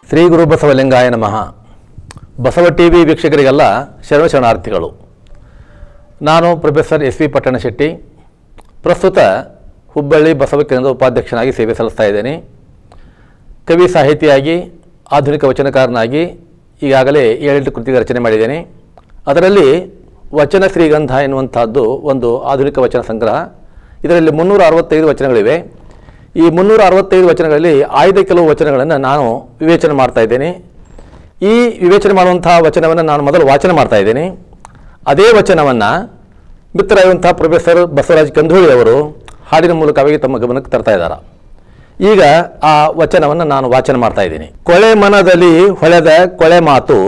ಶ್ರೀ ಗುರು ಬಸವಲಿಂಗಾಯ ನಮಃ Basava T V ವೀಕ್ಷಕರಿಗೆಲ್ಲ ಶರಣ ಶರಣಾರ್ಥಿಗಳು ನಾನು ಪ್ರೊಫೆಸರ್ ಎಸ್ ವಿ ಪಟ್ಟಣಶೆಟ್ಟಿ ಪ್ರಸ್ತುತ ಹುಬ್ಬಳ್ಳಿ ಬಸವ ಕೇಂದ್ರದ ಉಪಾಧ್ಯಕ್ಷನಾಗಿ ಸೇವೆ ಸಲ್ಲಿಸ್ತಾ ಇದ್ದೇನೆ ಕವಿ ಸಾಹಿತಿಯಾಗಿ ಆಧುನಿಕ ವಚನಕಾರನಾಗಿ ಈಗಾಗಲೇ ಏಳೆಂಟು ಕೃತಿಗಳ ರಚನೆ ಮಾಡಿದ್ದೇನೆ ಅದರಲ್ಲಿ ವಚನ ಶ್ರೀಗಂಧ ಎನ್ನುವಂತಹದ್ದು ಒಂದು ಆಧುನಿಕ ವಚನ ಸಂಗ್ರಹ ಇದರಲ್ಲಿ ಮುನ್ನೂರ ಅರವತ್ತೈದು ವಚನಗಳಿವೆ ಈ ಮುನ್ನೂರ ಅರವತ್ತೈದು ವಚನಗಳಲ್ಲಿ ಆಯ್ದ ಕೆಲವು ವಚನಗಳನ್ನು ನಾನು ವಿವೇಚನೆ ಮಾಡ್ತಾ ಇದ್ದೇನೆ ಈ ವಿವೇಚನೆ ಮಾಡುವಂತಹ ವಚನವನ್ನು ನಾನು ಮೊದಲು ವಾಚನ ಮಾಡ್ತಾ ಇದ್ದೇನೆ ಅದೇ ವಚನವನ್ನು ಮಿತ್ರರಾಗಿರುವಂತಹ ಪ್ರೊಫೆಸರ್ ಬಸವರಾಜ್ ಕಂಧೂಳಿ ಅವರು ಹಾಡಿನ ಮೂಲಕವಾಗಿ ತಮ್ಮ ಗಮನಕ್ಕೆ ತರ್ತಾ ಇದ್ದಾರೆ ಈಗ ಆ ವಚನವನ್ನು ನಾನು ವಾಚನ ಮಾಡ್ತಾ ಇದ್ದೀನಿ ಕೊಳೆ ಮನದಲ್ಲಿ ಹೊಳೆದ ಕೊಳೆ ಮಾತು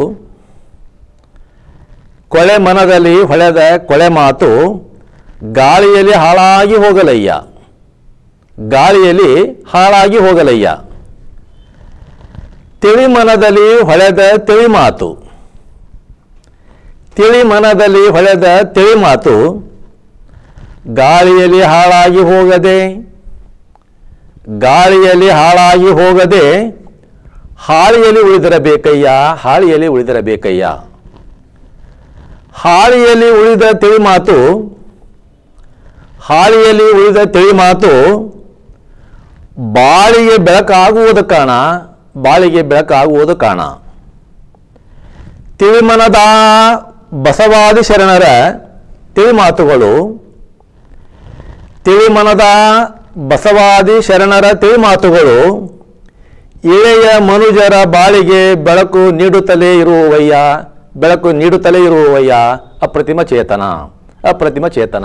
ಕೊಳೆ ಮನದಲ್ಲಿ ಹೊಳೆದ ಕೊಳೆ ಮಾತು ಗಾಳಿಯಲ್ಲಿ ಹಾಳಾಗಿ ಹೋಗಲಯ್ಯ ಗಾಳಿಯಲ್ಲಿ ಹಾಳಾಗಿ ಹೋಗಲಯ್ಯ ತಿಳಿ ಮನದಲ್ಲಿ ಹೊಳೆದ ತಿಳಿ ಮಾತು ತಿಳಿ ಮನದಲ್ಲಿ ಹೊಳೆದ ತಿಳಿ ಮಾತು ಗಾಳಿಯಲ್ಲಿ ಹಾಳಾಗಿ ಹೋಗದೆ ಗಾಳಿಯಲ್ಲಿ ಹಾಳಾಗಿ ಹೋಗದೆ ಹಾಳಿಯಲ್ಲಿ ಉಳಿದಿರಬೇಕಯ್ಯ ಹಾಳಿಯಲ್ಲಿ ಉಳಿದಿರಬೇಕಯ್ಯ ಹಾಳಿಯಲ್ಲಿ ಉಳಿದ ತಿಳಿ ಮಾತು ಹಾಳಿಯಲ್ಲಿ ಉಳಿದ ತಿಳಿ ಮಾತು ಬಾಳಿಗೆ ಬೆಳಕಾಗುವುದು ಕಾಣ ಬಾಳಿಗೆ ಬೆಳಕಾಗುವುದು ಕಾಣ ತಿಳಿಮನದ ಬಸವಾದಿ ಶರಣರ ತಿಳಿಮಾತುಗಳು ತಿಳಿಮನದ ಬಸವಾದಿ ಶರಣರ ತಿಳಿಮಾತುಗಳು ಇಳೆಯ ಮನುಜರ ಬಾಳಿಗೆ ಬೆಳಕು ನೀಡುತ್ತಲೇ ಇರುವವಯ್ಯ ಬೆಳಕು ನೀಡುತ್ತಲೇ ಇರುವವಯ್ಯ ಅಪ್ರತಿಮ ಚೇತನ ಅಪ್ರತಿಮ ಚೇತನ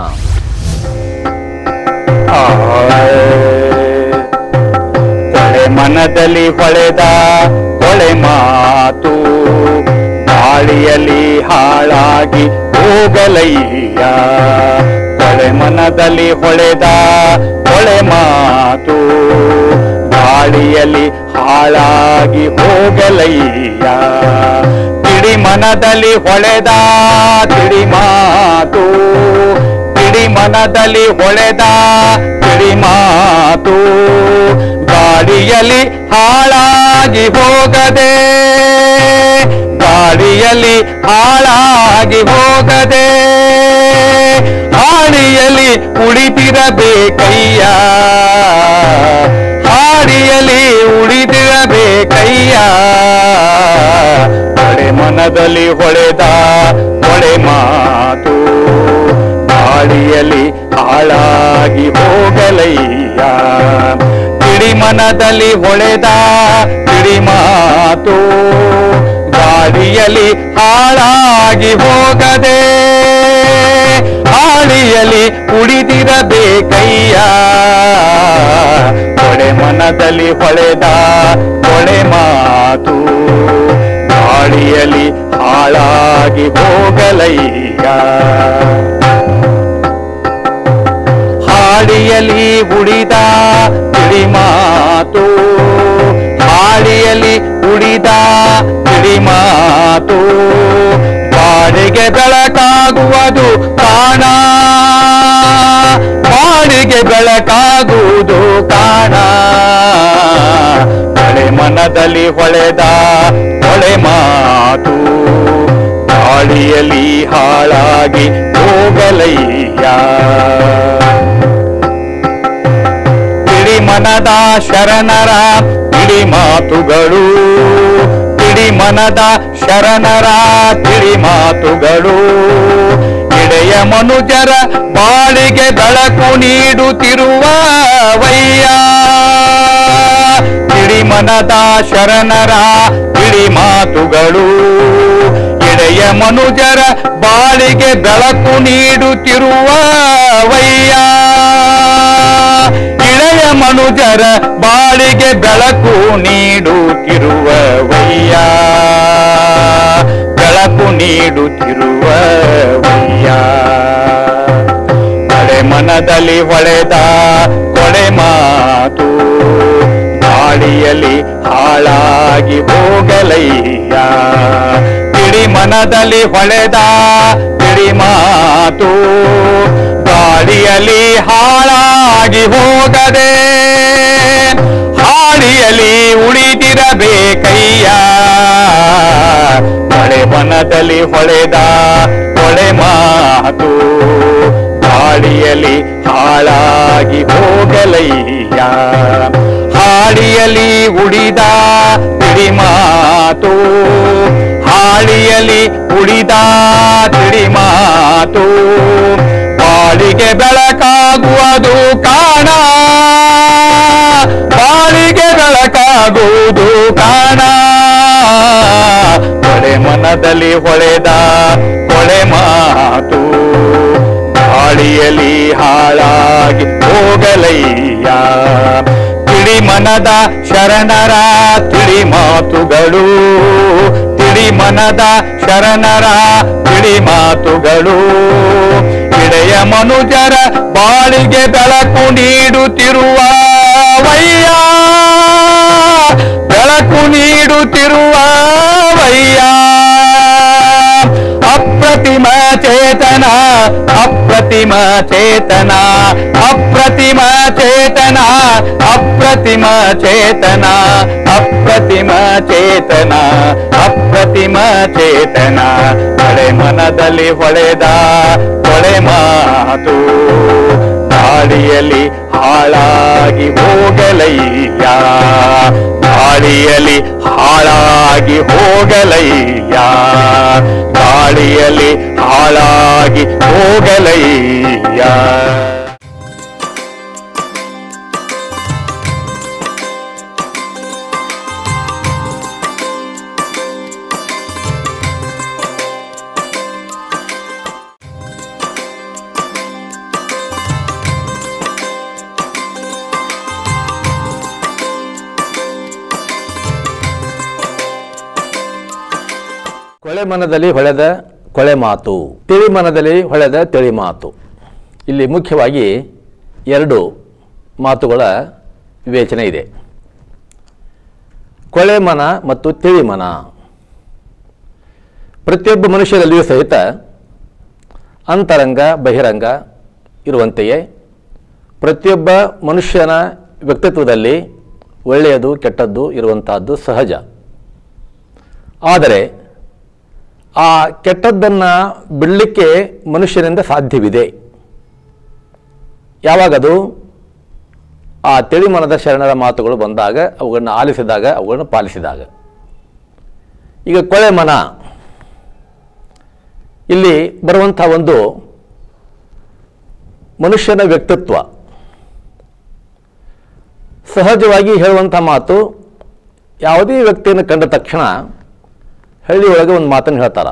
ಕೊಳೆ ಮನದಲ್ಲಿ ಹೊಳೆದ ಕೊಳೆ ಮಾತು ಗಾಳಿಯಲ್ಲಿ ಹಾಳಾಗಿ ಹೋಗಲಯ್ಯ ಕೊಳೆ ಮನದಲ್ಲಿ ಹೊಳೆದ ಕೊಳೆ ಮಾತು ಗಾಳಿಯಲ್ಲಿ ಹಾಳಾಗಿ ಹೋಗಲಯ್ಯ ತಿಳಿ ಮನದಲ್ಲಿ ಹೊಳೆದ ತಿಳಿ ಮಾತು ತಿಳಿ ಮನದಲ್ಲಿ ಹೊಳೆದ ತಿಳಿ ಮಾತು ಗಾಳಿಯಲ್ಲಿ ಹಾಳಾಗಿ ಹೋಗದೆ ಗಾಳಿಯಲ್ಲಿ ಹಾಳಾಗಿ ಹೋಗದೆ ಹಾಡಿಯಲ್ಲಿ ಉಳಿದಿರಬೇಕಯ್ಯ ಹಾಡಿಯಲ್ಲಿ ಉಳಿದಿರಬೇಕಯ್ಯ ಹೊಳೆ ಮನದಲ್ಲಿ ಹೊಳೆದ ಹೊಳೆ ಮಾತು ಗಾಳಿಯಲ್ಲಿ ಹಾಳಾಗಿ ಹೋಗಲಯ್ಯ ತಿಳಿ ಮನದಲ್ಲಿ ಹೊಳೆದ ತಿಳಿ ಮಾತು ಗಾಳಿಯಲ್ಲಿ ಹಾಳಾಗಿ ಹೋಗದೆ ಹಾಳಿಯಲ್ಲಿ ಉಳಿದಿರಬೇಕಯ್ಯ ಹೊಳೆ ಮನದಲ್ಲಿ ಹೊಳೆದ ಹೊಳೆ ಮಾತು ಗಾಳಿಯಲ್ಲಿ ಹಾಳಾಗಿ ಹೋಗಲಯ್ಯ ಹಾಡಿಯಲ್ಲಿ ಉಳಿದ ತಿಳಿ ಮಾತು ಹಾಡಿಯಲ್ಲಿ ಉಳಿದ ತಿಳಿ ಮಾತು ಬಾಡಿಗೆ ಬೆಳಕಾಗುವುದು ಕಾಣ ಬಾಡಿಗೆ ಬೆಳಕಾಗುವುದು ಕಾಣ ಹೊಳೆ ಮನದಲ್ಲಿ ಹೊಳೆದ ಹೊಳೆ ಮಾತು ಗಾಳಿಯಲ್ಲಿ ಹಾಳಾಗಿ ಹೋಗಲಯ್ಯ ತಿಳಿ ಮನದ ಶರಣರ ತಿಳಿ ಮಾತುಗಳು ತಿಳಿ ಮನದ ಶರಣರ ತಿಳಿ ಮಾತುಗಳು ಇಳೆಯ ಮನುಜರ ಬಾಳಿಗೆ ಬೆಳಕು ನೀಡುತ್ತಿರುವ ವಯ್ಯ ತಿಳಿ ಮನದ ಶರಣರ ತಿಳಿ ಮಾತುಗಳು ಇಳೆಯ ಮನುಜರ ಬಾಳಿಗೆ ಬೆಳಕು ನೀಡುತ್ತಿರುವ ವಯ್ಯ ಇಳೆಯ ಮನುಜರ ಬಾಳಿಗೆ ಬೆಳಕು ನೀಡುತ್ತಿರುವ ವಯ್ಯ ಬೆಳಕು ನೀಡುತ್ತಿರುವ ವಯ್ಯ ಹೊಳೆ ಮನದಲ್ಲಿ ಹೊಳೆದ ಕೊಳೆ ಮಾತು ಗಾಳಿಯಲ್ಲಿ ಹಾಳಾಗಿ ಹೋಗಲಯ್ಯ ತಿಳಿ ಮನದಲ್ಲಿ ಹೊಳೆದ ತಿಳಿ ಮಾತು ಗಾಳಿಯಲ್ಲಿ ಹಾಳಾಗಿ ಹೋಗದೆ ಹಾಡಿಯಲ್ಲಿ ಉಳಿದಿರಬೇಕಯ್ಯ ಮನದಲ್ಲಿ ಹೊಳೆದ ಹೊಳೆ ಮಾತು ಗಾಳಿಯಲ್ಲಿ ಹಾಳಾಗಿ ಹೋಗಲಯ್ಯ ಹಾಡಿಯಲ್ಲಿ ಉಳಿದ ತಿಳಿ ಮಾತು ಹಾಳಿಯಲ್ಲಿ ಉಳಿದ ತಿಳಿ ಮಾತು ಬಾಳಿಗೆ ಬೆಳಕಾಗುವುದು ಕಾಣ ಬಾಳಿಗೆ ಬೆಳಕಾಗುವುದು ಕಾಣ ಹೊಳೆ ಮನದಲ್ಲಿ ಹೊಳೆದ ಹೊಳೆ ಮಾತು ಗಾಳಿಯಲ್ಲಿ ಹಾಳಾಗಿ ಹೋಗಲಯ್ಯ ತಿಳಿ ಮನದ ಶರಣರ ತಿಳಿ ಮಾತುಗಳು ತಿಳಿ ಮನದ ಶರಣರ ತಿಳಿ ಮಾತುಗಳು ಇಳೆಯ ಮನುಜರ ಬಾಳಿಗೆ ಬೆಳಕು ನೀಡುತ್ತಿರುವ ವಯ್ಯ ಬೆಳಕು ನೀಡುತ್ತಿರುವ ವಯ್ಯ ಅಪ್ರತಿಮ ಚೇತನ ಅಪ್ರತಿಮ ಚೇತನ ಅಪ್ರತಿಮ ಚೇತನ ಅಪ್ರತಿಮ ಚೇತನ ಅಪ್ರತಿಮ ಚೇತನ ಅಪ್ರತಿಮ ಚೇತನ ಹೊಳೆ ಮನದಲ್ಲಿ ಹೊಳೆದ ಹೊಳೆ ಮಾತು ಗಾಳಿಯಲ್ಲಿ ಹಾಳಾಗಿ ಹೋಗಲಯ್ಯ ಗಾಳಿಯಲ್ಲಿ ಹಾಳಾಗಿ ಹೋಗಲಯ್ಯ ಗಾಳಿಯಲ್ಲಿ ಹಾಳಾಗಿ ಹೋಗಲಯ್ಯ ಕೊಳೆ ಮನದಲ್ಲಿ ಹೊಳೆದ ಕೊಳೆ ಮಾತು ತಿಳಿ ಮನದಲ್ಲಿ ಹೊಳೆದ ತಿಳಿ ಮಾತು ಇಲ್ಲಿ ಮುಖ್ಯವಾಗಿ ಎರಡು ಮಾತುಗಳ ವಿವೇಚನೆ ಇದೆ ಕೊಳೆ ಮನ ಮತ್ತು ತಿಳಿ ಮನ ಪ್ರತಿಯೊಬ್ಬ ಮನುಷ್ಯರಲ್ಲಿಯೂ ಸಹಿತ ಅಂತರಂಗ ಬಹಿರಂಗ ಇರುವಂತೆಯೇ ಪ್ರತಿಯೊಬ್ಬ ಮನುಷ್ಯನ ವ್ಯಕ್ತಿತ್ವದಲ್ಲಿ ಒಳ್ಳೆಯದು ಕೆಟ್ಟದ್ದು ಇರುವಂತಹದ್ದು ಸಹಜ ಆದರೆ ಆ ಕೆಟ್ಟದ್ದನ್ನು ಬಿಡಲಿಕ್ಕೆ ಮನುಷ್ಯನಿಂದ ಸಾಧ್ಯವಿದೆ ಯಾವಾಗದು ಆ ತಿಳಿಮನದ ಶರಣರ ಮಾತುಗಳು ಬಂದಾಗ ಅವುಗಳನ್ನು ಆಲಿಸಿದಾಗ ಅವುಗಳನ್ನು ಪಾಲಿಸಿದಾಗ ಈಗ ಕೊಳೆ ಮನ ಇಲ್ಲಿ ಬರುವಂಥ ಒಂದು ಮನುಷ್ಯನ ವ್ಯಕ್ತಿತ್ವ ಸಹಜವಾಗಿ ಹೇಳುವಂಥ ಮಾತು ಯಾವುದೇ ವ್ಯಕ್ತಿಯನ್ನು ಕಂಡ ತಕ್ಷಣ ಹಳ್ಳಿಯೊಳಗೆ ಒಂದು ಮಾತನ್ನು ಹೇಳ್ತಾರ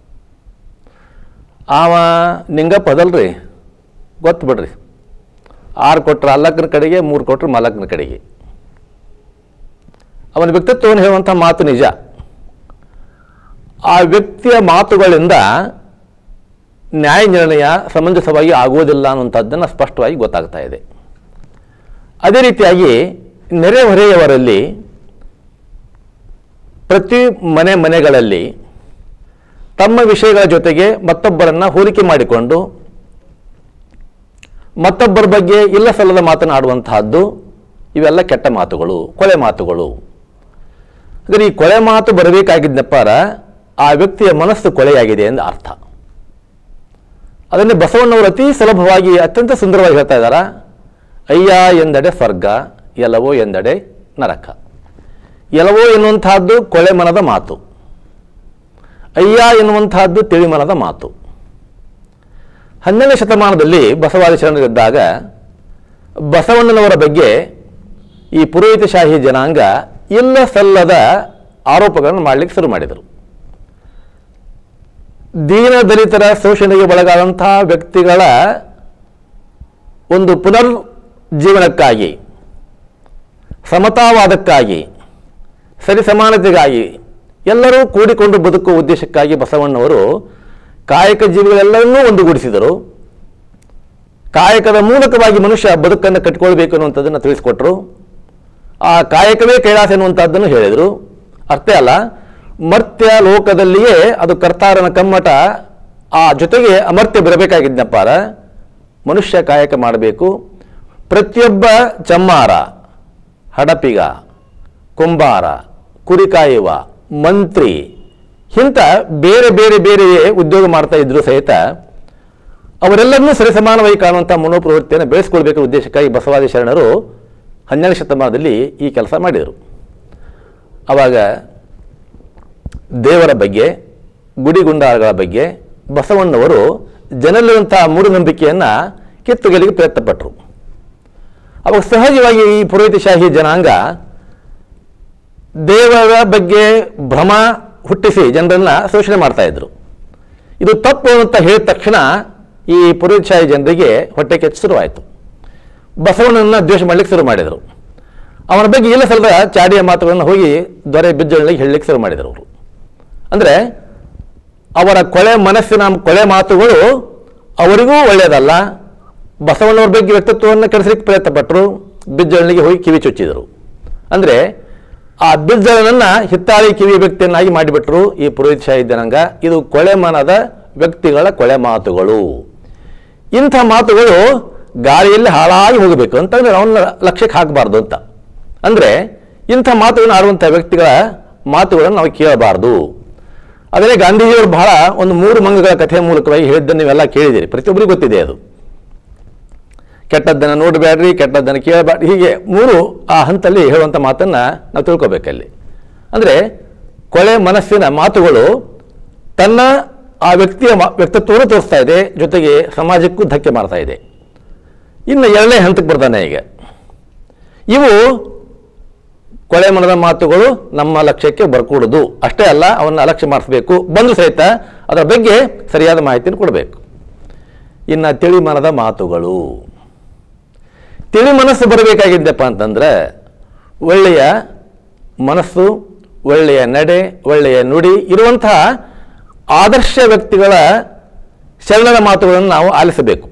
ಆವ ನಿಂಗಪ್ಪ ಅದಲ್ರಿ ಗೊತ್ತು ಬಿಡ್ರಿ ಆರು ಕೊಟ್ರೆ ಅಲ್ಲಕ್ಕನ ಕಡೆಗೆ ಮೂರು ಕೊಟ್ರೆ ಮಲ್ಲಕ್ಕನ ಕಡೆಗೆ ಅವನ ವ್ಯಕ್ತಿತ್ವವನ್ನು ಹೇಳುವಂಥ ಮಾತು ನಿಜ ಆ ವ್ಯಕ್ತಿಯ ಮಾತುಗಳಿಂದ ನ್ಯಾಯ ನಿರ್ಣಯ ಸಮಂಜಸವಾಗಿ ಆಗುವುದಿಲ್ಲ ಅನ್ನುವಂಥದ್ದನ್ನು ಸ್ಪಷ್ಟವಾಗಿ ಗೊತ್ತಾಗ್ತಾ ಇದೆ ಅದೇ ರೀತಿಯಾಗಿ ನೆರೆಹೊರೆಯವರಲ್ಲಿ ಪ್ರತಿ ಮನೆ ಮನೆಗಳಲ್ಲಿ ತಮ್ಮ ವಿಷಯಗಳ ಜೊತೆಗೆ ಮತ್ತೊಬ್ಬರನ್ನು ಹೋಲಿಕೆ ಮಾಡಿಕೊಂಡು ಮತ್ತೊಬ್ಬರ ಬಗ್ಗೆ ಇಲ್ಲ ಸಲ್ಲದ ಮಾತನಾಡುವಂತಹದ್ದು ಇವೆಲ್ಲ ಕೆಟ್ಟ ಮಾತುಗಳು ಕೊಳೆ ಮಾತುಗಳು ಹಾಗಾದ್ರೆ ಈ ಕೊಳೆ ಮಾತು ಬರಬೇಕಾಗಿದ್ದಪ್ಪಾರ ಆ ವ್ಯಕ್ತಿಯ ಮನಸ್ಸು ಕೊಳೆಯಾಗಿದೆ ಎಂದು ಅರ್ಥ ಅದನ್ನೇ ಬಸವಣ್ಣವರು ಅತಿ ಸುಲಭವಾಗಿ ಅತ್ಯಂತ ಸುಂದರವಾಗಿ ಹೇಳ್ತಾ ಇದ್ದಾರ ಅಯ್ಯ ಎಂದಡೆ ಸ್ವರ್ಗ ಎಲ್ಲವೋ ಎಂದಡೆ ನರಕ ಎಲ್ಲವೋ ಎನ್ನುವಂತಹದ್ದು ಕೊಳೆ ಮನದ ಮಾತು ಅಯ್ಯ ಎನ್ನುವಂತಹದ್ದು ತಿಳಿಮನದ ಮಾತು ಹನ್ನೆರಡನೇ ಶತಮಾನದಲ್ಲಿ ಬಸವಾದಿ ಶರಣರಿದ್ದಾಗ ಬಸವಣ್ಣನವರ ಬಗ್ಗೆ ಈ ಪುರೋಹಿತಶಾಹಿ ಜನಾಂಗ ಇಲ್ಲ ಸಲ್ಲದ ಆರೋಪಗಳನ್ನು ಮಾಡಲಿಕ್ಕೆ ಶುರು ಮಾಡಿದರು ದೀನ ದಲಿತರ ಶೋಷಣೆಗೆ ಒಳಗಾದಂತಹ ವ್ಯಕ್ತಿಗಳ ಒಂದು ಪುನರ್ ಜೀವನಕ್ಕಾಗಿ ಸಮತಾವಾದಕ್ಕಾಗಿ ಸರಿ ಸಮಾನತೆಗಾಗಿ ಎಲ್ಲರೂ ಕೂಡಿಕೊಂಡು ಬದುಕುವ ಉದ್ದೇಶಕ್ಕಾಗಿ ಬಸವಣ್ಣವರು ಕಾಯಕ ಜೀವಿಗಳೆಲ್ಲರನ್ನೂ ಒಂದುಗೂಡಿಸಿದರು ಕಾಯಕದ ಮೂಲಕವಾಗಿ ಮನುಷ್ಯ ಬದುಕನ್ನು ಕಟ್ಟಿಕೊಳ್ಬೇಕು ಅನ್ನುವಂಥದ್ದನ್ನು ತಿಳಿಸಿಕೊಟ್ರು ಆ ಕಾಯಕವೇ ಕೈಲಾಸ ಎನ್ನುವಂಥದ್ದನ್ನು ಹೇಳಿದರು ಅಷ್ಟೇ ಅಲ್ಲ ಮರ್ತ್ಯ ಲೋಕದಲ್ಲಿಯೇ ಅದು ಕರ್ತಾರನ ಕಮ್ಮಟ ಆ ಜೊತೆಗೆ ಅಮರ್ತ್ಯ ಬರಬೇಕಾಗಿದ್ದಪ್ಪಾರ ಮನುಷ್ಯ ಕಾಯಕ ಮಾಡಬೇಕು ಪ್ರತಿಯೊಬ್ಬ ಚಮ್ಮಾರ ಹಡಪಿಗ ಕುಂಬಾರ ಕುರಿ ಕಾಯುವ ಮಂತ್ರಿ ಇಂಥ ಬೇರೆ ಬೇರೆ ಬೇರೆ ಉದ್ಯೋಗ ಮಾಡ್ತಾ ಇದ್ರು ಸಹಿತ ಅವರೆಲ್ಲರನ್ನೂ ಸರಿಸಮಾನವಾಗಿ ಕಾಣುವಂಥ ಮನೋಪ್ರವೃತ್ತಿಯನ್ನು ಬೆಳೆಸ್ಕೊಳ್ಬೇಕು ಉದ್ದೇಶಕ್ಕಾಗಿ ಬಸವಾದಿ ಶರಣರು ಹನ್ನೆರಡನೇ ಶತಮಾನದಲ್ಲಿ ಈ ಕೆಲಸ ಮಾಡಿದರು ಆವಾಗ ದೇವರ ಬಗ್ಗೆ ಗುಡಿಗುಂಡಾರಗಳ ಬಗ್ಗೆ ಬಸವಣ್ಣವರು ಜನರಲ್ಲಿರುವಂಥ ಮೂಢನಂಬಿಕೆಯನ್ನು ಕಿತ್ತುಗೆಲಿಗೆ ಪ್ರಯತ್ನಪಟ್ಟರು ಅವಾಗ ಸಹಜವಾಗಿ ಈ ಪುರೋಹಿತಶಾಹಿ ಜನಾಂಗ ದೇವರ ಬಗ್ಗೆ ಭ್ರಮ ಹುಟ್ಟಿಸಿ ಜನರನ್ನ ಶೋಷಣೆ ಮಾಡ್ತಾ ಇದ್ರು ಇದು ತಪ್ಪು ಅಂತ ಹೇಳಿದ ತಕ್ಷಣ ಈ ಪುರೋಹಿತಶಾಹಿ ಜನರಿಗೆ ಹೊಟ್ಟೆ ಕೆಚ್ಚ ಶುರುವಾಯಿತು ಬಸವಣ್ಣನ ದ್ವೇಷ ಮಾಡ್ಲಿಕ್ಕೆ ಶುರು ಮಾಡಿದರು ಅವನ ಬಗ್ಗೆ ಇಲ್ಲ ಸಲ್ಲದ ಚಾಡಿಯ ಮಾತುಗಳನ್ನು ಹೋಗಿ ದೊರೆ ಬಿಜ್ಜಳಿಗೆ ಹೇಳಲಿಕ್ಕೆ ಶುರು ಮಾಡಿದರು ಅವರು ಅಂದರೆ ಅವರ ಕೊಳೆ ಮನಸ್ಸಿನ ಕೊಳೆ ಮಾತುಗಳು ಅವರಿಗೂ ಒಳ್ಳೆಯದಲ್ಲ ಬಸವಣ್ಣವ್ರ ಬಗ್ಗೆ ವ್ಯಕ್ತಿತ್ವವನ್ನು ಕೆಡಿಸಲಿಕ್ಕೆ ಪ್ರಯತ್ನಪಟ್ಟರು ಬಿಜ್ಜಳನಿಗೆ ಹೋಗಿ ಕಿವಿ ಚುಚ್ಚಿದರು ಅಂದರೆ ಆ ಬಿಜ್ಜಳನನ್ನು ಹಿತ್ತಾಳಿ ಕಿವಿ ವ್ಯಕ್ತಿಯನ್ನಾಗಿ ಮಾಡಿಬಿಟ್ರು ಈ ಪುರೋಹಿತಶಾಹಿ ಜನಾಂಗ ಇದು ಕೊಳೆ ಮನದ ವ್ಯಕ್ತಿಗಳ ಕೊಳೆ ಮಾತುಗಳು ಇಂಥ ಮಾತುಗಳು ಗಾಳಿಯಲ್ಲಿ ಹಾಳಾಗಿ ಹೋಗಬೇಕು ಅಂತಂದ್ರೆ ಅವನ್ನ ಲಕ್ಷ್ಯಕ್ಕೆ ಹಾಕಬಾರ್ದು ಅಂತ ಅಂದರೆ ಇಂಥ ಮಾತುಗಳನ್ನು ಆಡುವಂಥ ವ್ಯಕ್ತಿಗಳ ಮಾತುಗಳನ್ನು ನಾವು ಕೇಳಬಾರ್ದು ಆದರೆ ಗಾಂಧೀಜಿಯವರು ಬಹಳ ಒಂದು ಮೂರು ಮಂಗಗಳ ಕಥೆಯ ಮೂಲಕವಾಗಿ ಹೇಳಿದ್ದನ್ನು ನೀವೆಲ್ಲ ಕೇಳಿದಿರಿ ಪ್ರತಿಯೊಬ್ಬರಿಗೂ ಗೊತ್ತಿದೆ ಅದು ಕೆಟ್ಟದ್ದನ್ನು ನೋಡಬೇಡ್ರಿ ಕೆಟ್ಟದ್ದನ್ನು ಕೇಳಬೇಡ್ರಿ ಹೀಗೆ ಮೂರು ಆ ಹಂತಲ್ಲಿ ಹೇಳುವಂಥ ಮಾತನ್ನು ನಾವು ತಿಳ್ಕೊಬೇಕಲ್ಲಿ ಅಂದರೆ ಕೊಳೆ ಮನಸ್ಸಿನ ಮಾತುಗಳು ತನ್ನ ಆ ವ್ಯಕ್ತಿಯ ಮಾ- ವ್ಯಕ್ತಿತ್ವವನ್ನು ತೋರಿಸ್ತಾ ಇದೆ ಜೊತೆಗೆ ಸಮಾಜಕ್ಕೂ ಧಕ್ಕೆ ಮಾಡ್ತಾ ಇದೆ ಇನ್ನು ಎರಡನೇ ಹಂತಕ್ಕೆ ಬರ್ತಾನೆ ಈಗ ಇವು ಕೊಳೆ ಮನದ ಮಾತುಗಳು ನಮ್ಮ ಲಕ್ಷ್ಯಕ್ಕೆ ಬರ್ಕೂಡುದು ಅಷ್ಟೇ ಅಲ್ಲ ಅವನ್ನ ಅಲಕ್ಷ್ಯ ಮಾಡಿಸ್ಬೇಕು ಬಂದು ಸಹಿತ ಅದರ ಬಗ್ಗೆ ಸರಿಯಾದ ಮಾಹಿತಿಯನ್ನು ಕೊಡಬೇಕು ಇನ್ನು ತಿಳಿ ಮನದ ಮಾತುಗಳು ತಿಳಿ ಮನಸ್ಸು ಬರಬೇಕಾಗಿದ್ದಪ್ಪ ಅಂತಂದ್ರೆ ಒಳ್ಳೆಯ ಮನಸ್ಸು ಒಳ್ಳೆಯ ನಡೆ ಒಳ್ಳೆಯ ನುಡಿ ಇರುವಂತಹ ಆದರ್ಶ ವ್ಯಕ್ತಿಗಳ ಶರಣರ ಮಾತುಗಳನ್ನು ನಾವು ಆಲಿಸಬೇಕು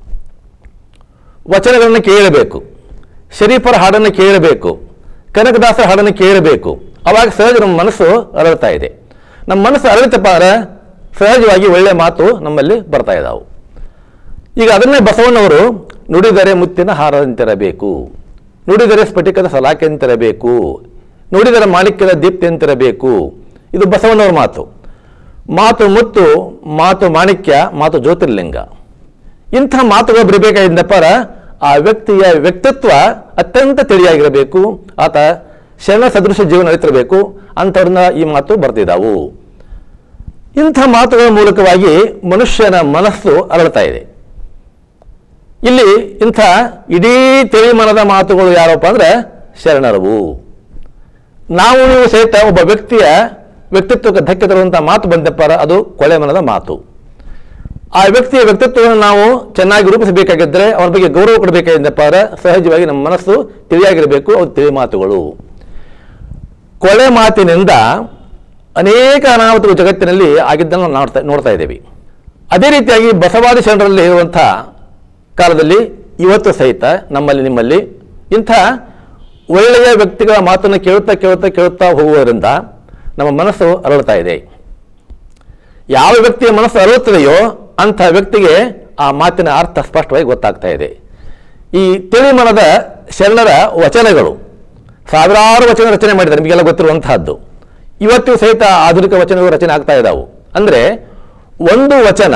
ವಚನಗಳನ್ನು ಕೇಳಬೇಕು ಶರೀಫರ ಹಾಡನ್ನು ಕೇಳಬೇಕು ಕನಕದಾಸರ ಹಾಡನ್ನು ಕೇಳಬೇಕು ಅವಾಗ ಸಹಜ ನಮ್ಮ ಮನಸ್ಸು ಅರಳ್ತಾ ಇದೆ ನಮ್ಮ ಮನಸ್ಸು ಅರಳಿತಪ್ಪ ಅಂದ್ರೆ ಸಹಜವಾಗಿ ಒಳ್ಳೆಯ ಮಾತು ನಮ್ಮಲ್ಲಿ ಬರ್ತಾ ಇದ್ದಾವೆ ಈಗ ಅದನ್ನೇ ಬಸವಣ್ಣವರು ನುಡಿದರೆ ಮುತ್ತಿನ ಹಾರದಂತಿರಬೇಕು ನುಡಿದರೆ ಸ್ಫಟಿಕದ ಸಲಾಕೆಂತಿರಬೇಕು ನುಡಿದರೆ ಮಾಣಿಕ್ಯದ ದೀಪ್ತಿಯಂತಿರಬೇಕು ಇದು ಬಸವಣ್ಣವ್ರ ಮಾತು ಮಾತು ಮುತ್ತು ಮಾತು ಮಾಣಿಕ್ಯ ಮಾತು ಜ್ಯೋತಿರ್ಲಿಂಗ ಇಂಥ ಮಾತುಗಳು ಬರಬೇಕಾಗಿದ್ದಪ್ಪ ಆ ವ್ಯಕ್ತಿಯ ವ್ಯಕ್ತಿತ್ವ ಅತ್ಯಂತ ತಿಳಿಯಾಗಿರಬೇಕು ಆತ ಶರಣ ಸದೃಶ ಜೀವನ ನಡೀತಿರಬೇಕು ಅಂಥವ್ರನ್ನ ಈ ಮಾತು ಬರ್ತಿದ್ದಾವು ಇಂಥ ಮಾತುಗಳ ಮೂಲಕವಾಗಿ ಮನುಷ್ಯನ ಮನಸ್ಸು ಅರಳ್ತಾ ಇದೆ ಇಲ್ಲಿ ಇಂಥ ಇಡೀ ತಿಳಿಮನದ ಮಾತುಗಳು ಯಾರಪ್ಪ ಅಂದ್ರೆ ಶರಣರವು ನಾವು ನೀವು ಸಹಿತ ಒಬ್ಬ ವ್ಯಕ್ತಿಯ ವ್ಯಕ್ತಿತ್ವಕ್ಕೆ ಧಕ್ಕೆ ತರುವಂಥ ಮಾತು ಬಂದಪ್ಪ ಅದು ಕೊಳೆ ಮನದ ಮಾತು ಆ ವ್ಯಕ್ತಿಯ ವ್ಯಕ್ತಿತ್ವವನ್ನು ನಾವು ಚೆನ್ನಾಗಿ ರೂಪಿಸಬೇಕಾಗಿದ್ದರೆ ಅವನ ಬಗ್ಗೆ ಗೌರವ ಕೊಡಬೇಕಾಗಿದ್ದಪ್ಪ ಅಂದ್ರೆ ಸಹಜವಾಗಿ ನಮ್ಮ ಮನಸ್ಸು ತಿಳಿಯಾಗಿರಬೇಕು ಅವು ತಿಳಿ ಮಾತುಗಳು ಕೊಳೆ ಮಾತಿನಿಂದ ಅನೇಕ ಅನಾಹುತಗಳು ಜಗತ್ತಿನಲ್ಲಿ ಆಗಿದ್ದನ್ನು ನಾವು ನೋಡ್ತಾ ನೋಡ್ತಾ ಇದ್ದೇವೆ ಅದೇ ರೀತಿಯಾಗಿ ಬಸವಾದಿ ಶರಣರಲ್ಲಿ ಇರುವಂಥ ಕಾಲದಲ್ಲಿ ಇವತ್ತು ಸಹಿತ ನಮ್ಮಲ್ಲಿ ನಿಮ್ಮಲ್ಲಿ ಇಂಥ ಒಳ್ಳೆಯ ವ್ಯಕ್ತಿಗಳ ಮಾತನ್ನು ಕೇಳುತ್ತಾ ಕೇಳುತ್ತಾ ಕೇಳುತ್ತಾ ಹೋಗುವುದರಿಂದ ನಮ್ಮ ಮನಸ್ಸು ಅರಳುತ್ತಾ ಇದೆ ಯಾವ ವ್ಯಕ್ತಿಯ ಮನಸ್ಸು ಅರಳುತ್ತದೆಯೋ ಅಂಥ ವ್ಯಕ್ತಿಗೆ ಆ ಮಾತಿನ ಅರ್ಥ ಸ್ಪಷ್ಟವಾಗಿ ಗೊತ್ತಾಗ್ತಾ ಇದೆ ಈ ತಿಳಿಮನದ ಶರಣರ ವಚನಗಳು ಸಾವಿರಾರು ವಚನ ರಚನೆ ಮಾಡಿದ್ದಾರೆ ನಿಮಗೆಲ್ಲ ಗೊತ್ತಿರುವಂತಹದ್ದು ಇವತ್ತು ಸಹಿತ ಆಧುನಿಕ ವಚನಗಳು ರಚನೆ ಆಗ್ತಾ ಇದ್ದಾವು ಅಂದರೆ ಒಂದು ವಚನ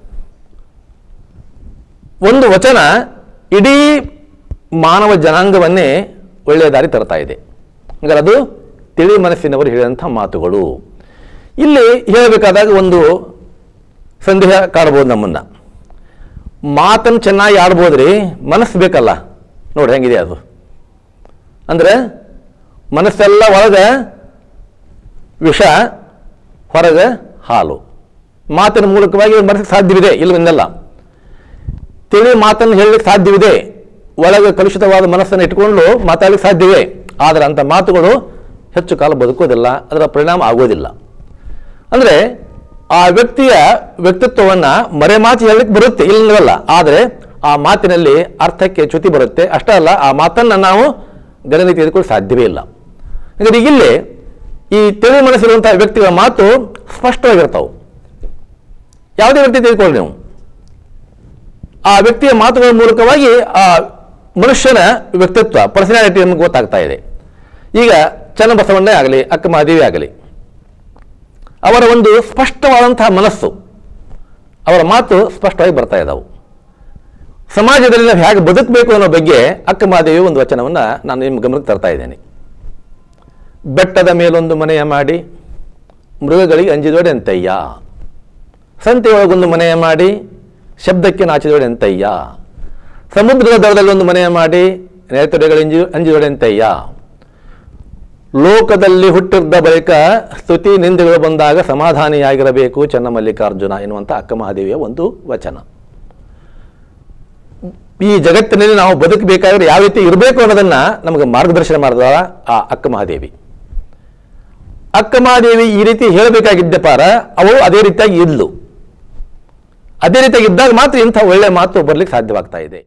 ಒಂದು ವಚನ ಇಡೀ ಮಾನವ ಜನಾಂಗವನ್ನೇ ಒಳ್ಳೆಯ ದಾರಿ ತರ್ತಾ ಇದೆ ಹಂಗಾರೆ ಅದು ತಿಳಿ ಮನಸ್ಸಿನವರು ಹೇಳಿದಂಥ ಮಾತುಗಳು ಇಲ್ಲಿ ಹೇಳಬೇಕಾದಾಗ ಒಂದು ಸಂದೇಹ ಕಾಡ್ಬೋದು ನಮ್ಮನ್ನ ಮಾತನ್ನು ಚೆನ್ನಾಗಿ ಆಡ್ಬೋದ್ರಿ ಮನಸ್ಸು ಬೇಕಲ್ಲ ನೋಡಿ ಹೆಂಗಿದೆ ಅದು ಅಂದರೆ ಮನಸ್ಸೆಲ್ಲ ಒಳಗೆ ವಿಷ ಹೊರಗೆ ಹಾಲು ಮಾತಿನ ಮೂಲಕವಾಗಿ ಮನಸ್ಸಿಗೆ ಸಾಧ್ಯವಿದೆ ಇಲ್ಲವೆಂದಲ್ಲ ತಿಳಿ ಮಾತನ್ನು ಹೇಳಲಿಕ್ಕೆ ಸಾಧ್ಯವಿದೆ ಒಳಗೆ ಕಲುಷಿತವಾದ ಮನಸ್ಸನ್ನು ಇಟ್ಕೊಂಡು ಮಾತಾಡಲಿಕ್ಕೆ ಸಾಧ್ಯವೇ ಆದರೆ ಅಂಥ ಮಾತುಗಳು ಹೆಚ್ಚು ಕಾಲ ಬದುಕೋದಿಲ್ಲ ಅದರ ಪರಿಣಾಮ ಆಗೋದಿಲ್ಲ ಅಂದರೆ ಆ ವ್ಯಕ್ತಿಯ ವ್ಯಕ್ತಿತ್ವವನ್ನು ಮರೆಮಾಚಿ ಹೇಳಲಿಕ್ಕೆ ಬರುತ್ತೆ ಇಲ್ಲವಲ್ಲ ಆದರೆ ಆ ಮಾತಿನಲ್ಲಿ ಅರ್ಥಕ್ಕೆ ಚ್ಯುತಿ ಬರುತ್ತೆ ಅಷ್ಟೇ ಅಲ್ಲ ಆ ಮಾತನ್ನು ನಾವು ಗಣನೆ ತೆಗೆದುಕೊಳ್ಳಲು ಸಾಧ್ಯವೇ ಇಲ್ಲ ಹಾಗಾದ್ರೆ ಇಲ್ಲಿ ಈ ತಿಳಿ ಮನಸ್ಸಿರುವಂತಹ ವ್ಯಕ್ತಿಗಳ ಮಾತು ಸ್ಪಷ್ಟವಾಗಿರ್ತಾವೆ ಯಾವುದೇ ವ್ಯಕ್ತಿ ತೆಗೆದುಕೊಳ್ಳಿ ನೀವು ಆ ವ್ಯಕ್ತಿಯ ಮಾತುಗಳ ಮೂಲಕವಾಗಿ ಆ ಮನುಷ್ಯನ ವ್ಯಕ್ತಿತ್ವ ಪರ್ಸನಾಲಿಟಿ ನಮಗೆ ಗೊತ್ತಾಗ್ತಾ ಇದೆ ಈಗ ಚನ್ನಬಸವಣ್ಣೇ ಆಗಲಿ ಅಕ್ಕ ಮಹಾದೇವಿ ಆಗಲಿ ಅವರ ಒಂದು ಸ್ಪಷ್ಟವಾದಂತಹ ಮನಸ್ಸು ಅವರ ಮಾತು ಸ್ಪಷ್ಟವಾಗಿ ಬರ್ತಾ ಇದ್ದಾವೆ ಸಮಾಜದಲ್ಲಿ ನಾವು ಹೇಗೆ ಬದುಕಬೇಕು ಅನ್ನೋ ಬಗ್ಗೆ ಅಕ್ಕ ಮಹಾದೇವಿ ಒಂದು ವಚನವನ್ನು ನಾನು ನಿಮ್ಮ ಗಮನಕ್ಕೆ ತರ್ತಾ ಇದ್ದೇನೆ ಬೆಟ್ಟದ ಮೇಲೊಂದು ಮನೆಯ ಮಾಡಿ ಮೃಗಗಳಿಗೆ ಅಂಜಿದೋಡೆ ಅಂತಯ್ಯ ಸಂತೆಯೊಳಗೊಂದು ಮನೆಯ ಮಾಡಿ ಶಬ್ದಕ್ಕೆ ನಾಚಿದೋಡೆ ಅಂತಯ್ಯ ಸಮುದ್ರದ ದಡದಲ್ಲಿ ಒಂದು ಮನೆಯ ಮಾಡಿ ನೆರೆತೊಡೆಗಳು ಅಂಜಿ ಅಂಜಿದೋಡೆ ಅಂತಯ್ಯ ಲೋಕದಲ್ಲಿ ಹುಟ್ಟಿದ್ದ ಬಳಿಕ ಸ್ತುತಿ ನಿಂದೆಗಳು ಬಂದಾಗ ಸಮಾಧಾನಿಯಾಗಿರಬೇಕು ಚನ್ನಮಲ್ಲಿಕಾರ್ಜುನ ಎನ್ನುವಂಥ ಅಕ್ಕ ಮಹಾದೇವಿಯ ಒಂದು ವಚನ ಈ ಜಗತ್ತಿನಲ್ಲಿ ನಾವು ಬದುಕಬೇಕಾದ್ರೆ ಯಾವ ರೀತಿ ಇರಬೇಕು ಅನ್ನೋದನ್ನ ನಮಗೆ ಮಾರ್ಗದರ್ಶನ ಮಾಡಿದ ಆ ಅಕ್ಕ ಮಹಾದೇವಿ ಅಕ್ಕ ಮಹಾದೇವಿ ಈ ರೀತಿ ಹೇಳಬೇಕಾಗಿದ್ದ ಪಾರ ಅವಳು ಅದೇ ರೀತಿಯಾಗಿ ಇದ್ಲು ಅದೇ ರೀತಿಯಾಗಿ ಇದ್ದಾಗ ಮಾತ್ರ ಇಂಥ ಒಳ್ಳೆ ಮಾತು ಬರ್ಲಿಕ್ಕೆ ಸಾಧ್ಯವಾಗ್ತಾ ಇದೆ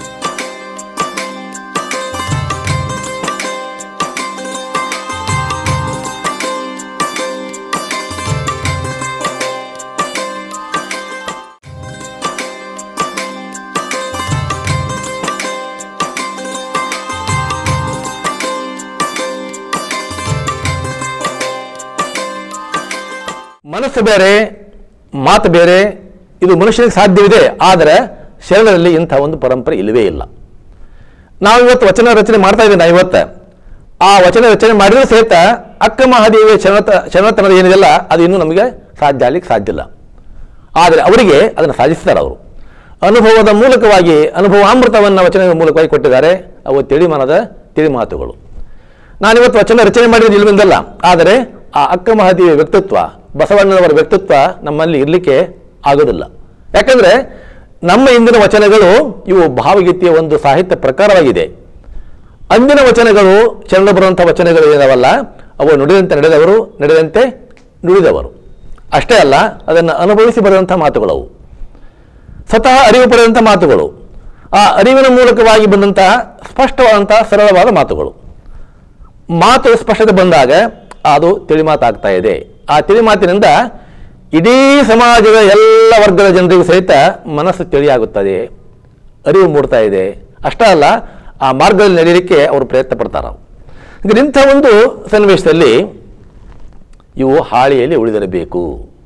ಮನಸ್ಸು ಬೇರೆ ಮಾತು ಬೇರೆ ಇದು ಮನುಷ್ಯನಿಗೆ ಸಾಧ್ಯವಿದೆ ಆದರೆ ಶರಣರಲ್ಲಿ ಇಂಥ ಒಂದು ಪರಂಪರೆ ಇಲ್ಲವೇ ಇಲ್ಲ ನಾವು ಇವತ್ತು ವಚನ ರಚನೆ ಮಾಡ್ತಾ ಇದ್ದೀವಿ ನಾವು ಇವತ್ತು ಆ ವಚನ ರಚನೆ ಮಾಡಿದ್ರೆ ಸಹಿತ ಅಕ್ಕ ಮಹಾದೇವಿಯ ಶರಣತ ಶರಣತನದ ಏನಿದೆಯಲ್ಲ ಅದು ಇನ್ನೂ ನಮಗೆ ಸಾಧ್ಯ ಆಗ್ಲಿಕ್ಕೆ ಸಾಧ್ಯ ಇಲ್ಲ ಆದರೆ ಅವರಿಗೆ ಅದನ್ನು ಸಾಧಿಸ್ತಾರೆ ಅವರು ಅನುಭವದ ಮೂಲಕವಾಗಿ ಅನುಭವಾಮೃತವನ್ನು ವಚನದ ಮೂಲಕವಾಗಿ ಕೊಟ್ಟಿದ್ದಾರೆ ಅವು ತಿಳಿಮನದ ತಿಳಿ ಮಾತುಗಳು ನಾನಿವತ್ತು ವಚನ ರಚನೆ ಮಾಡಿದ ಇಲ್ವೆಂದಲ್ಲ ಆದರೆ ಆ ಅಕ್ಕ ಮಹಾದೇವಿಯ ವ್ಯಕ್ತಿತ್ವ ಬಸವಣ್ಣನವರ ವ್ಯಕ್ತಿತ್ವ ನಮ್ಮಲ್ಲಿ ಇರಲಿಕ್ಕೆ ಆಗೋದಿಲ್ಲ ಯಾಕಂದ್ರೆ ನಮ್ಮ ಇಂದಿನ ವಚನಗಳು ಇವು ಭಾವಗೀತೆಯ ಒಂದು ಸಾಹಿತ್ಯ ಪ್ರಕಾರವಾಗಿದೆ ಅಂದಿನ ವಚನಗಳು ಚರಣ ಬರುವಂಥ ವಚನಗಳು ಏನಾವಲ್ಲ ಅವು ನುಡಿದಂತೆ ನಡೆದವರು ನಡೆದಂತೆ ನುಡಿದವರು ಅಷ್ಟೇ ಅಲ್ಲ ಅದನ್ನು ಅನುಭವಿಸಿ ಬರೆದಂಥ ಮಾತುಗಳವು ಸ್ವತಃ ಅರಿವು ಪಡೆದಂಥ ಮಾತುಗಳು ಆ ಅರಿವಿನ ಮೂಲಕವಾಗಿ ಬಂದಂತಹ ಸ್ಪಷ್ಟವಾದಂತಹ ಸರಳವಾದ ಮಾತುಗಳು ಮಾತು ಸ್ಪಷ್ಟತೆ ಬಂದಾಗ ಅದು ತಿಳಿಮಾತಾಗ್ತಾ ಇದೆ ಆ ತಿಳಿಮಾತಿನಿಂದ ಇಡೀ ಸಮಾಜದ ಎಲ್ಲ ವರ್ಗದ ಜನರಿಗೂ ಸಹಿತ ಮನಸ್ಸು ತಿಳಿಯಾಗುತ್ತದೆ ಅರಿವು ಮೂಡ್ತಾ ಇದೆ ಅಷ್ಟೇ ಅಲ್ಲ ಆ ಮಾರ್ಗದಲ್ಲಿ ನಡೆಯಲಿಕ್ಕೆ ಅವರು ಪ್ರಯತ್ನ ಪಡ್ತಾರೆ ಹಾಗಾದ್ರೆ ಇಂಥ ಒಂದು ಸನ್ನಿವೇಶದಲ್ಲಿ ಇವು ಹಾಳಿಯಲ್ಲಿ ಉಳಿದಿರಬೇಕು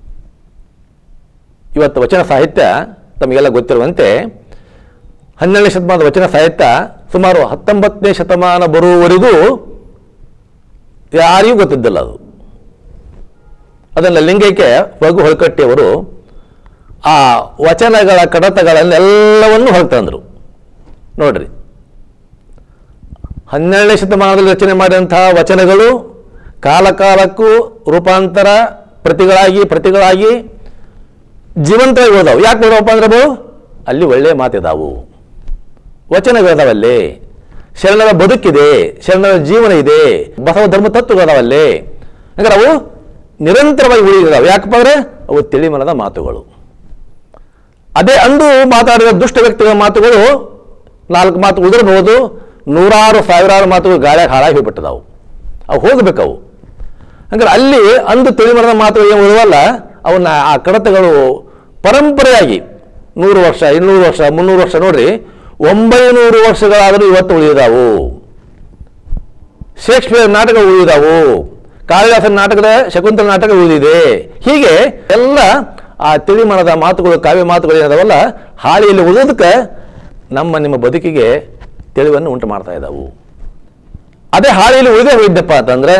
ಇವತ್ತು ವಚನ ಸಾಹಿತ್ಯ ತಮಗೆಲ್ಲ ಗೊತ್ತಿರುವಂತೆ ಹನ್ನೆರಡನೇ ಶತಮಾನದ ವಚನ ಸಾಹಿತ್ಯ ಸುಮಾರು ಹತ್ತೊಂಬತ್ತನೇ ಶತಮಾನ ಬರುವವರೆಗೂ ಯಾರಿಗೂ ಗೊತ್ತಿದ್ದಿಲ್ಲ ಅದು ಅದನ್ನು ಲಿಂಗೈಕ್ಯ ರಘು ಹೊಳಕಟ್ಟಿಯವರು ಆ ವಚನಗಳ ಕಡತಗಳನ್ನೆಲ್ಲವನ್ನು ಹೊರತಂದರು ನೋಡ್ರಿ ಹನ್ನೆರಡನೇ ಶತಮಾನದಲ್ಲಿ ರಚನೆ ಮಾಡಿದಂತಹ ವಚನಗಳು ಕಾಲಕಾಲಕ್ಕೂ ರೂಪಾಂತರ ಪ್ರತಿಗಳಾಗಿ ಪ್ರತಿಗಳಾಗಿ ಜೀವಂತವಾಗಿ ಉಳಿದಾವು ಯಾಕೆ ಉಳಿದವಪ್ಪ ಅಂದ್ರೆ ಅವು ಅಲ್ಲಿ ಒಳ್ಳೆಯ ಮಾತಿದಾವು ವಚನಗಳಿದಾವಲ್ಲಿ ಶರಣರ ಬದುಕಿದೆ ಶರಣರ ಜೀವನ ಇದೆ ಬಸವ ಧರ್ಮ ತತ್ವಗಳದಾವಲ್ಲಿ ಹಂಗಾರೆ ಅವು ನಿರಂತರವಾಗಿ ಉಳಿದಿದ್ದಾವೆ ಯಾಕಪ್ಪ ಅಂದ್ರೆ ಅವು ತಿಳಿಮನದ ಮಾತುಗಳು ಅದೇ ಅಂದು ಮಾತಾಡಿದ ದುಷ್ಟ ವ್ಯಕ್ತಿಗಳ ಮಾತುಗಳು ನಾಲ್ಕು ಮಾತು ಉಳಿದಿರಬಹುದು ನೂರಾರು ಸಾವಿರಾರು ಮಾತುಗಳು ಗಾಳಿಯಾಗ ಹಾಳಾಗಿ ಹೋಗ್ಬಿಟ್ಟದಾವು ಅವು ಹೋಗ್ಬೇಕವು ಹಂಗಾರೆ ಅಲ್ಲಿ ಅಂದು ತಿಳಿಮರದ ಮಾತುಗಳು ಏನು ಉಳಿವಲ್ಲ ಅವನ್ನ ಆ ಕಡತಗಳು ಪರಂಪರೆಯಾಗಿ ನೂರು ವರ್ಷ ಇನ್ನೂರು ವರ್ಷ ಮುನ್ನೂರು ವರ್ಷ ನೋಡ್ರಿ ಒಂಬೈನೂರು ವರ್ಷಗಳಾದರೂ ಇವತ್ತು ಉಳಿದಾವು ಶೇಕ್ಸ್ಪಿಯರ್ ನಾಟಕ ಉಳಿದಾವು ಕಾಳಿದಾಸನ ನಾಟಕದ ಶಕುಂತಲ ನಾಟಕ ಉಳಿದಿದೆ ಹೀಗೆ ಎಲ್ಲ ಆ ತಿಳಿಮನದ ಮಾತುಗಳು ಕಾವ್ಯ ಮಾತುಗಳು ಏನದಾವಲ್ಲ ಹಾಳಿಯಲ್ಲಿ ಉಳಿದೋದಕ್ಕೆ ನಮ್ಮ ನಿಮ್ಮ ಬದುಕಿಗೆ ತಿಳಿವನ್ನು ಉಂಟು ಮಾಡ್ತಾ ಇದ್ದಾವು ಅದೇ ಹಾಳಿಯಲ್ಲಿ ಉಳಿದೇ ಹೋಗಿದ್ದಪ್ಪ ಅಂತಂದ್ರೆ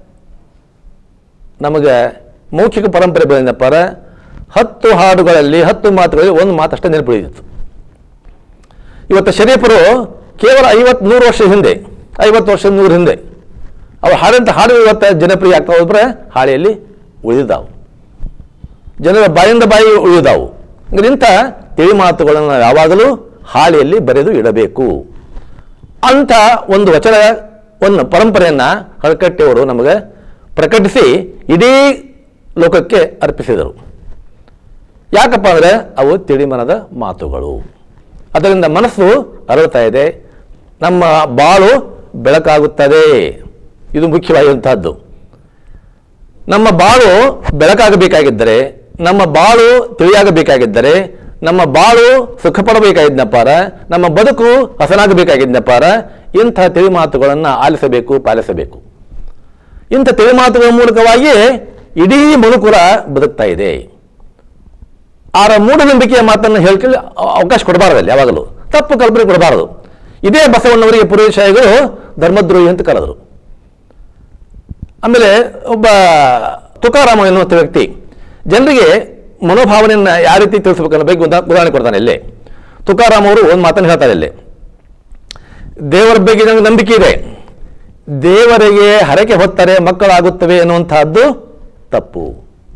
ನಮಗೆ ಮೌಖಿಕ ಪರಂಪರೆ ಬಂದಪ್ಪ ಹತ್ತು ಹಾಡುಗಳಲ್ಲಿ ಹತ್ತು ಮಾತುಗಳಲ್ಲಿ ಒಂದು ಮಾತಷ್ಟೇ ನೆನಪುಳಿದಿತ್ತು ಇವತ್ತು ಶರೀಫರು ಕೇವಲ ಐವತ್ತು ನೂರು ವರ್ಷ ಹಿಂದೆ ಐವತ್ತು ವರ್ಷ ನೂರು ಹಿಂದೆ ಅವ್ರು ಹಾಡಂತ ಹಾಡು ಇವತ್ತು ಜನಪ್ರಿಯ ಆಗ್ತಾ ಹೋದ್ರೆ ಹಾಳೆಯಲ್ಲಿ ಉಳಿದಿದ್ದಾವು ಜನರ ಬಾಯಿಂದ ಬಾಯಿ ಉಳಿದಾವು ಇಂಥ ತಿಳಿ ಮಾತುಗಳನ್ನು ಯಾವಾಗಲೂ ಹಾಳೆಯಲ್ಲಿ ಬರೆದು ಇಡಬೇಕು ಅಂತ ಒಂದು ವಚನ ಒಂದು ಪರಂಪರೆಯನ್ನು ಹಳಕಟ್ಟಿಯವರು ನಮಗೆ ಪ್ರಕಟಿಸಿ ಇಡೀ ಲೋಕಕ್ಕೆ ಅರ್ಪಿಸಿದರು ಯಾಕಪ್ಪ ಅಂದರೆ ಅವು ತಿಳಿಮನದ ಮಾತುಗಳು ಅದರಿಂದ ಮನಸ್ಸು ಅರಳುತ್ತಾ ಇದೆ ನಮ್ಮ ಬಾಳು ಬೆಳಕಾಗುತ್ತದೆ ಇದು ಮುಖ್ಯವಾಗಿರುವಂತಹದ್ದು ನಮ್ಮ ಬಾಳು ಬೆಳಕಾಗಬೇಕಾಗಿದ್ದರೆ ನಮ್ಮ ಬಾಳು ತಿಳಿಯಾಗಬೇಕಾಗಿದ್ದರೆ ನಮ್ಮ ಬಾಳು ಸುಖ ಪಡಬೇಕಾಗಿದ್ದಪ್ಪಾರ ನಮ್ಮ ಬದುಕು ಹಸನಾಗಬೇಕಾಗಿದ್ದಪ್ಪಾರ ಇಂಥ ತಿಳಿ ಮಾತುಗಳನ್ನು ಆಲಿಸಬೇಕು ಪಾಲಿಸಬೇಕು ಇಂಥ ತಿಳಿ ಮಾತುಗಳ ಮೂಲಕವಾಗಿ ಇಡೀ ಮನುಕುಲ ಬದುಕ್ತಾ ಇದೆ ಆರ ಮೂಢನಂಬಿಕೆಯ ಮಾತನ್ನು ಹೇಳ್ಕೊಳ್ಳಿ ಅವ- ಅವಕಾಶ ಕೊಡಬಾರದಲ್ಲಿ ಯಾವಾಗಲೂ ತಪ್ಪು ಕಲ್ಪನೆ ಕೊಡಬಾರದು ಇದೇ ಬಸವಣ್ಣವರಿಗೆ ಪುರಶಾಹಿಗಳು ಧರ್ಮದ್ರೋಹಿ ಅಂತ ಕರೆದರು ಆಮೇಲೆ ಒಬ್ಬ ತುಕಾರಾಮ ಎನ್ನುವಂಥ ವ್ಯಕ್ತಿ ಜನರಿಗೆ ಮನೋಭಾವನೆಯನ್ನು ಯಾವ ರೀತಿ ತಿಳಿಸ್ಬೇಕು ಅನ್ನೋ ಬಗ್ಗೆ ಉದಾ ಉದಾಹರಣೆ ಕೊಡ್ತಾನೆ ಇಲ್ಲಿ ತುಕಾರಾಮ್ ಅವರು ಒಂದು ಮಾತನ್ನು ಹೇಳ್ತಾರೆ ಇಲ್ಲಿ ದೇವರ ಬಗ್ಗೆ ನನಗೆ ನಂಬಿಕೆ ಇದೆ ದೇವರಿಗೆ ಹರಕೆ ಹೊತ್ತರೆ ಮಕ್ಕಳಾಗುತ್ತವೆ ಎನ್ನುವಂತಹದ್ದು ತಪ್ಪು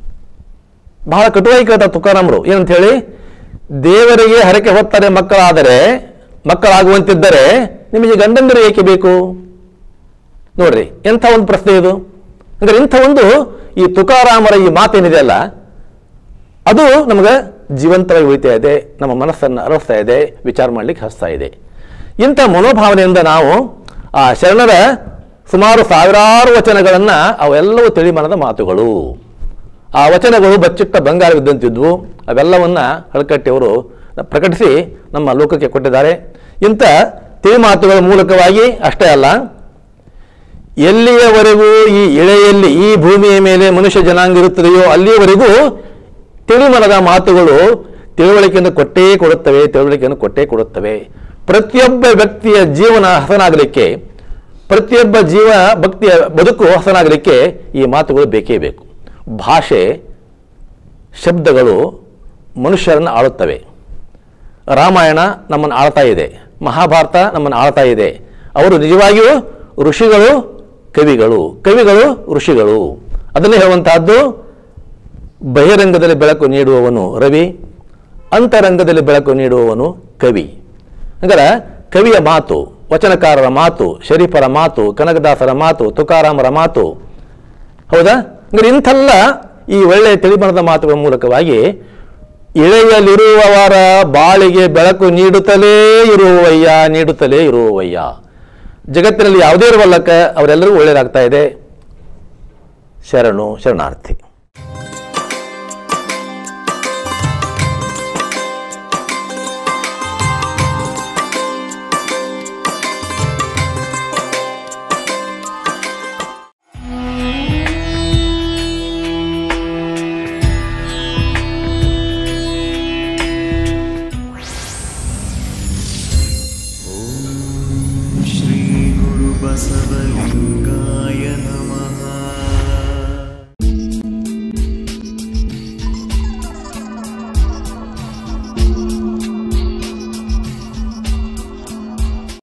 ಬಹಳ ಕಟುವಾಗಿ ಕೇಳ್ತಾರೆ ತುಕಾರಾಮರು ಏನಂತ ಹೇಳಿ ದೇವರಿಗೆ ಹರಕೆ ಹೊತ್ತರೆ ಮಕ್ಕಳಾದರೆ ಮಕ್ಕಳಾಗುವಂತಿದ್ದರೆ ನಿಮಗೆ ಗಂಡಂದಿರು ಏಕೆ ಬೇಕು ನೋಡ್ರಿ ಎಂಥ ಒಂದು ಪ್ರಶ್ನೆ ಇದು ಅಂದ್ರೆ ಇಂಥ ಒಂದು ಈ ತುಕಾರಾಮರ ಈ ಮಾತೇನಿದೆ ಅಲ್ಲ ಅದು ನಮಗೆ ಜೀವಂತವಾಗಿ ಉಳಿತಾ ಇದೆ ನಮ್ಮ ಮನಸ್ಸನ್ನು ಅರಸ್ತಾ ಇದೆ ವಿಚಾರ ಮಾಡ್ಲಿಕ್ಕೆ ಹಸ್ತಾ ಇದೆ ಇಂಥ ಮನೋಭಾವನೆಯಿಂದ ನಾವು ಆ ಶರಣರ ಸುಮಾರು ಸಾವಿರಾರು ವಚನಗಳನ್ನು ಅವೆಲ್ಲವೂ ತಿಳಿಮನದ ಮಾತುಗಳು ಆ ವಚನಗಳು ಬಚ್ಚಿಟ್ಟ ಬಂಗಾರವಿದ್ದಂತಿದ್ವು ಅವೆಲ್ಲವನ್ನ ಹಳಕಟ್ಟಿಯವರು ಪ್ರಕಟಿಸಿ ನಮ್ಮ ಲೋಕಕ್ಕೆ ಕೊಟ್ಟಿದ್ದಾರೆ ಇಂಥ ತಿಳಿಮಾತುಗಳ ಮೂಲಕವಾಗಿ ಅಷ್ಟೇ ಅಲ್ಲ ಎಲ್ಲಿಯವರೆಗೂ ಈ ಇಳೆಯಲ್ಲಿ ಈ ಭೂಮಿಯ ಮೇಲೆ ಮನುಷ್ಯ ಜನಾಂಗ ಇರುತ್ತದೆಯೋ ಅಲ್ಲಿಯವರೆಗೂ ತಿಳಿಮನದ ಮಾತುಗಳು ತಿಳುವಳಿಕೆಯನ್ನು ಕೊಟ್ಟೇ ಕೊಡುತ್ತವೆ ತಿಳುವಳಿಕೆಯನ್ನು ಕೊಟ್ಟೇ ಕೊಡುತ್ತವೆ ಪ್ರತಿಯೊಬ್ಬ ವ್ಯಕ್ತಿಯ ಜೀವನ ಹಸನಾಗಲಿಕ್ಕೆ ಪ್ರತಿಯೊಬ್ಬ ಜೀವ ಭಕ್ತಿಯ ಬದುಕು ಹಸನಾಗಲಿಕ್ಕೆ ಈ ಮಾತುಗಳು ಬೇಕೇ ಬೇಕು ಭಾಷೆ ಶಬ್ದಗಳು ಮನುಷ್ಯರನ್ನು ಆಳುತ್ತವೆ ರಾಮಾಯಣ ನಮ್ಮನ್ನು ಆಳ್ತಾ ಇದೆ ಮಹಾಭಾರತ ನಮ್ಮನ್ನು ಆಳ್ತಾ ಇದೆ ಅವರು ನಿಜವಾಗಿಯೂ ಋಷಿಗಳು ಕವಿಗಳು ಕವಿಗಳು ಋಷಿಗಳು ಅದನ್ನೇ ಹೇಳುವಂತಹದ್ದು ಬಹಿರಂಗದಲ್ಲಿ ಬೆಳಕು ನೀಡುವವನು ರವಿ ಅಂತರಂಗದಲ್ಲಿ ಬೆಳಕು ನೀಡುವವನು ಕವಿ ಅಂದರೆ ಕವಿಯ ಮಾತು ವಚನಕಾರರ ಮಾತು ಶರೀಫರ ಮಾತು ಕನಕದಾಸರ ಮಾತು ತುಕಾರಾಮರ ಮಾತು ಹೌದಾ ಅಂದರೆ ಇಂಥಲ್ಲ ಈ ಒಳ್ಳೆಯ ತಿಳಿಮಣದ ಮಾತುಗಳ ಮೂಲಕವಾಗಿ ಇಳೆಯಲಿರುವವರ ಬಾಳಿಗೆ ಬೆಳಕು ನೀಡುತ್ತಲೇ ಇರುವವಯ್ಯ ನೀಡುತ್ತಲೇ ಇರುವವಯ್ಯ ಜಗತ್ತಿನಲ್ಲಿ ಯಾವುದೇ ಇರುವಲ್ಲಕ್ಕ ಅವರೆಲ್ಲರೂ ಒಳ್ಳೆಯದಾಗ್ತಾ ಇದೆ ಶರಣು ಶರಣಾರ್ಥಿ